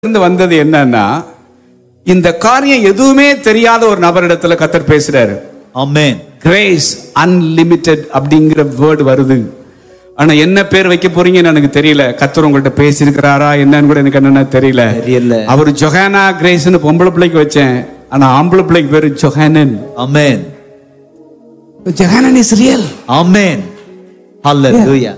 இருந்து வந்தது என்னன்னா இந்த காரியம் எதுவுமே தெரியாத ஒரு நபரிடத்துல கத்தர் பேசுறாரு Amen. கிரேஸ் அன்லிமிட்டெட் அப்படிங்கிற வேர்டு வருது ஆனா என்ன பேர் வைக்க போறீங்கன்னு எனக்கு தெரியல கத்தர் உங்கள்ட்ட பேசியிருக்கிறாரா என்னன்னு கூட எனக்கு என்னன்னா தெரியல தெரியல. அவர் ஜொஹானா கிரேஸ்னு பொம்பளை பிள்ளைக்கு வச்சேன் ஆனா ஆம்பளை பிள்ளைக்கு பேரு Johanan Amen. Johanan is real Amen. Hallelujah.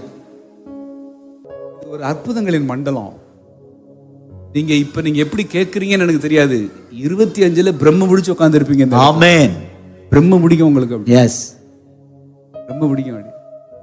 ஒரு அற்புதங்களின் மண்டலம் நீங்க இப்ப நீங்க எப்படி கேட்கறீங்கன்னு எனக்கு தெரியாது இருபத்தி அஞ்சுல பிரம்ம முடிச்சு உட்கார்ந்து இருப்பீங்க Amen. பிரம்ம முடிக்கும் உங்களுக்கு அப்படி Yes. ரொம்ப பிடிக்கும் அப்படி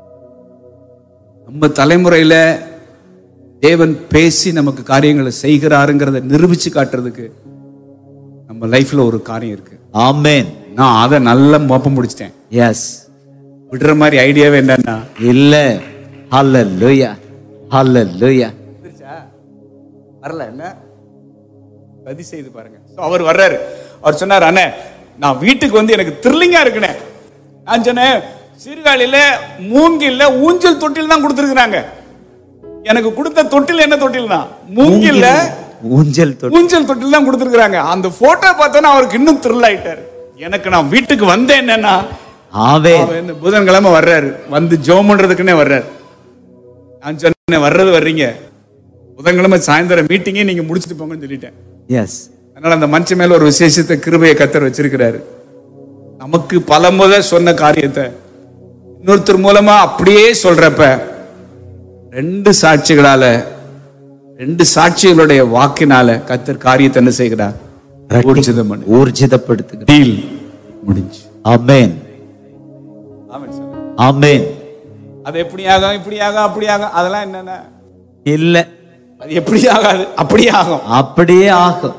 நம்ம தலைமுறையில தேவன் பேசி நமக்கு காரியங்களை செய்கிறாருங்கிறத நிரூபிச்சு காட்டுறதுக்கு நம்ம லைஃப்ல ஒரு காரியம் இருக்கு Amen. நான் அதை நல்லா மோப்பம் முடிச்சிட்டேன் Yes. விடுற மாதிரி ஐடியாவே என்னன்னா இல்ல Hallelujah. Hallelujah. வரல என்ன சதி செய்து பாருங்க So, அவர் வர்றாரு அவர் சொன்னார் அண்ணே நான் வீட்டுக்கு வந்து எனக்கு த்ரில்லிங்கா இருக்குனே நான் சொன்னேன் சீர்காழியில மூங்கில்ல ஊஞ்சல் தொட்டில் தான் கொடுத்துருக்குறாங்க எனக்கு கொடுத்த தொட்டில் என்ன தொட்டில் தான் மூங்கில்ல ஊஞ்சல் தொட்டு ஊஞ்சல் தொட்டில் தான் கொடுத்துருக்காங்க அந்த போட்டோ பார்த்தோன்னா அவருக்கு இன்னும் த்ரில் ஆயிட்டாரு எனக்கு நான் வீட்டுக்கு வந்தேன் என்னன்னா ஆமென். அவர் இந்த புதன்கிழமை வர்றாரு வந்து ஜோம் பண்றதுக்குன்னே வர்றாரு நான் சொன்னேன் வர்றது வர்றீங்க புதன்கிழமை சாயந்தரம் மீட்டிங்கே நீங்க முடிச்சுட்டு போங்கன்னு சொல்லிட்டேன் Yes. அதனால அந்த மனுஷன் மேல ஒரு விசேஷத்தை கிருபையை கத்தர் வச்சிருக்கிறாரு நமக்கு பல முறை சொன்ன காரியத்தை இன்னொருத்தர் மூலமா அப்படியே சொல்றப்ப ரெண்டு சாட்சிகளால ரெண்டு சாட்சிகளுடைய வாக்கினால கத்தர் காரியத்தை என்ன செய்கிறார் ஊர்ஜிதம் பண்ணு ஊர்ஜிதப்படுத்துகிறேன் டீல் முடிஞ்சு Amen. Amen sir Amen. அது எப்படி ஆகும் இப்படி ஆகும் அப்படி ஆகும் அதெல்லாம் என்னன்னா இல்ல அது எப்படி ஆகாது அப்படியே ஆகும் அப்படியே ஆகும்